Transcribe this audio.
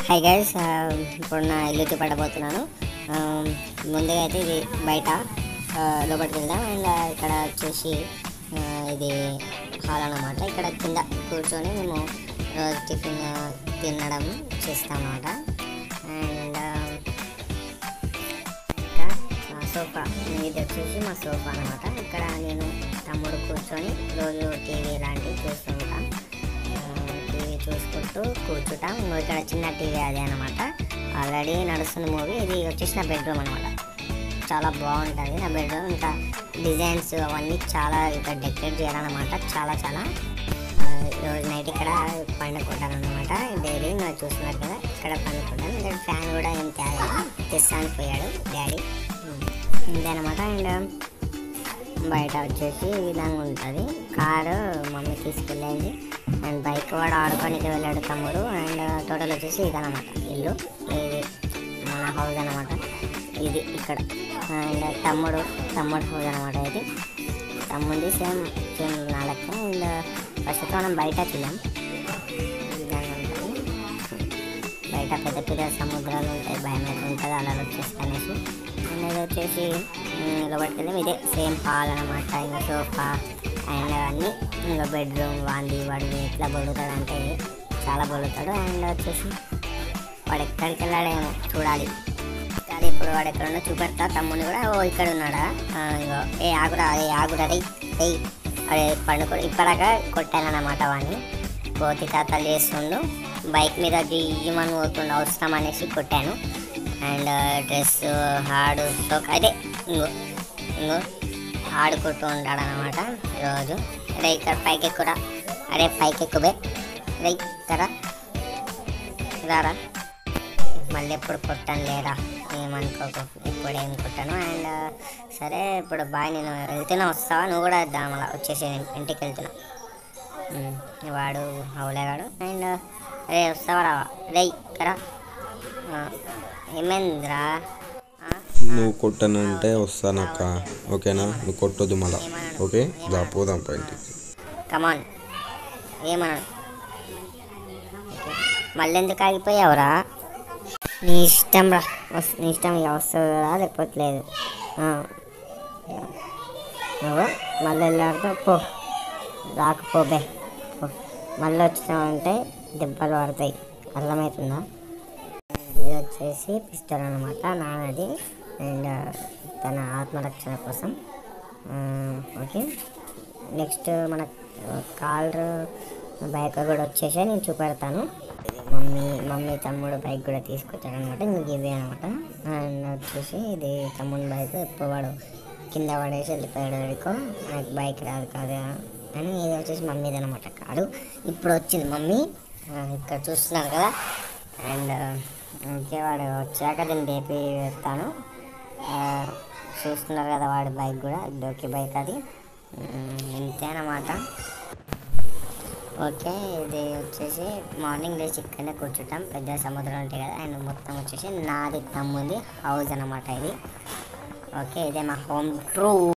Hi guys ఇప్పుడు నా ఇల్లు చూపడబోతున్నాను ఆ, ముందుగా అయితే ఇది బయట ఆ, లోపలికి వెళ్దాం అండ్ ఇక్కడ వచ్చేసి ఆ, ఇది హాల్ అన్నమాట ఇక్కడ కింద కూర్చొని మేము రోజు టిఫిన్ తినడం చేస్తాం అన్నమాట అండ్ మా సోఫా ఇది వచ్చేసి మా సోఫా అనమాట ఇక్కడ నేను తమ్ముడు కూర్చొని రోజు టీవీ లాంటివి చూస్తూ ఉంటాం టీవీ చూసుకుంటూ కూర్చుంటాం ఇంకో ఇక్కడ చిన్న టీవీ అదే అనమాట ఆల్రెడీ నడుస్తున్న మూవీ ఇది వచ్చేసి నా బెడ్రూమ్ అనమాట చాలా బాగుంటుంది నా బెడ్రూమ్ ఇంకా డిజైన్స్ అవన్నీ చాలా ఇంకా డెకరేట్ చేయాలన్నమాట చాలా చాలా ఆ, ఈరోజు నైట్ ఇక్కడ పండుకుంటాను అనమాట డైలీ ఇంకా చూస్తున్నారు కదా ఇక్కడ పండుకుంటాను ఇంకా ఫ్యాన్ కూడా ఏం తేలేదు తెస్తానికి పోయాడు డాడీ ఇదనమాట అండ్ బయట వచ్చేసి ఈ విధంగా ఉంటుంది కారు మమ్మీ తీసుకెళ్ళింది అండ్ బైక్ వాడు ఆడుకోనికి వెళ్ళాడు తమ్ముడు అండ్ టోటల్ వచ్చేసి ఇదనమాట ఇల్లు ఇది మన హౌస్ అనమాట ఇది ఇక్కడ అండ్ తమ్ముడు తమ్ముడు హౌస్ అనమాట ఇది తమ్ముడి సేమ్ సేమ్ నా లెక్క అండ్ ఫస్ట్ మనం బయట చూద్దాం ఈ విధంగా ఉంటుంది బయట పెద్ద పెద్ద సముద్రాలు ఉంటాయి భయం అయితే ఉంటుంది అలా వచ్చేసి అనేసి అండ్ ఇది వచ్చేసి ఉమ్, లోపలికి వెళ్ళాం ఇదే సేమ్ హాల్ అనమాట ఇంకా సోఫా అండ్ అన్నీ ఇంకా బెడ్రూమ్ వాంది వాడు ఎట్లా బొలుతాడు అంటే చాలా బొలుతాడు అండ్ వచ్చేసి వాడు ఎక్కడికి వెళ్ళాడేమో చూడాలి కానీ ఇప్పుడు వాడు ఎక్కడ ఉన్నా చూపెడతా తమ్ముని కూడా ఓ ఇక్కడ ఉన్నాడా ఆ, ఇగో ఏ ఆగురా ఏ ఆగురా రే ఏయ్ అదే పండుకో ఇప్పటిదాకా కొట్టానన్నమాట వాడిని కోతి తాతలు చేస్తుండు బైక్ మీద జియ్యమని పోతుండు అవసరం అనేసి కొట్టాను అండ్ డ్రెస్ హాడు సోక్ అయితే ఇంకో ఇంకో ఆడుకుంటూ ఉంటాడు అనమాట రోజు అరే ఇక్కడ పైకి ఎక్కురా అరే పైకి ఎక్కువే రే ఇక్కడ రారా మళ్ళీ ఎప్పుడు కొట్టాను లేరా ఏమనుకోకు ఇప్పుడు ఏం కొట్టాను అండ్ సరే ఇప్పుడు బాయ్ నేను వెళ్తున్నా వస్తావా నువ్వు కూడా వద్దాం అలా వచ్చేసి ఇంటికి వెళ్తున్నా ఉమ్, వాడు అవులేగాడు అండ్ రే వస్తావా రావా రే కరా ఏమైందిరా ఆ? నువ్వు కొట్టనంటే వస్తానక్క ఓకేనా నువ్వు కొట్టొద్దు మళ్ళా ఓకే దా పోదాం పైకి కమాన్ ఏమన్నాడు ఓకే. మళ్ళీ ఎందుకు ఆగిపోయావురా నీ ఇష్టం రా వస్- నీ ఇష్టం ఇక వస్తుందా లేకపోతే లేదు ఆ. నువ్వు మళ్ళీ వెళ్ళాడుతూ పో రాకపోబే పో. మళ్ళీ వచ్చినావంటే దెబ్బలు పడతాయి అర్థమవుతుందా ఇది వచ్చేసి పిస్టల్ అనమాట నాన్నది అండ్ తన ఆత్మరక్షణ కోసం ఆ, ఓకే నెక్స్ట్ మన కాలర్ బైక్ కూడా వచ్చేసి నేను చూపెడతాను మమ్మీ మమ్మీ తమ్ముడు బైక్ కూడా తీసుకొచ్చాడు అనమాట ఇంక ఇవే అనమాట అండ్ వచ్చేసి ఇది తమ్ముడు బైక్ ఎప్పుడు వాడు కింద పడేసి వెళ్ళిపోయాడు వాడికో నాకు బైక్ రాదు కాదు అని ఇది వచ్చేసి మమ్మీది అనమాట కారు ఇప్పుడు వచ్చింది మమ్మీ ఆ, ఇక్కడ చూస్తున్నారు కదా అండ్ ఓకే వాడు వచ్చాక దీన్ని లేపి వేస్తాను ఆ, చూస్తున్నారు కదా వాడి బైక్ కూడా డోకి బైక్ అది ఉమ్, ఇంతేనమాట ఓకే ఇది వచ్చేసి మార్నింగ్ లేచి ఇక్కడనే కూర్చుంటాం పెద్ద సముద్రం ఉంటాయి కదా అండ్ మొత్తం వచ్చేసి నాది తమ్ముంది హౌస్ అనమాట ఇది ఓకే ఇదే మా హోమ్ ట్రూ